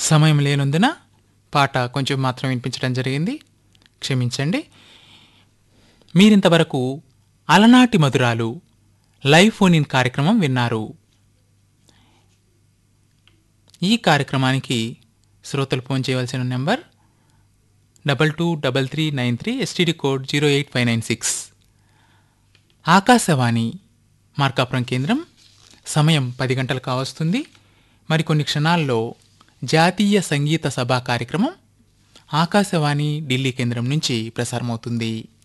సమయం లేనందున పాట కొంచెం మాత్రం వినిపించడం జరిగింది క్షమించండి మీరింతవరకు అలనాటి మధురాలు లైవ్ ఫోన్ ఇన్ కార్యక్రమం విన్నారు ఈ కార్యక్రమానికి శ్రోతలు ఫోన్ చేయవలసిన number double two double three nine three STD code zero eight five nine six Akashvani Markapuram కేంద్రం సమయం పది గంటలు కావస్తుంది మరికొన్ని క్షణాల్లో జాతీయ సంగీత సభా కార్యక్రమం ఆకాశవాణి ఢిల్లీ కేంద్రం నుంచి ప్రసారమవుతుంది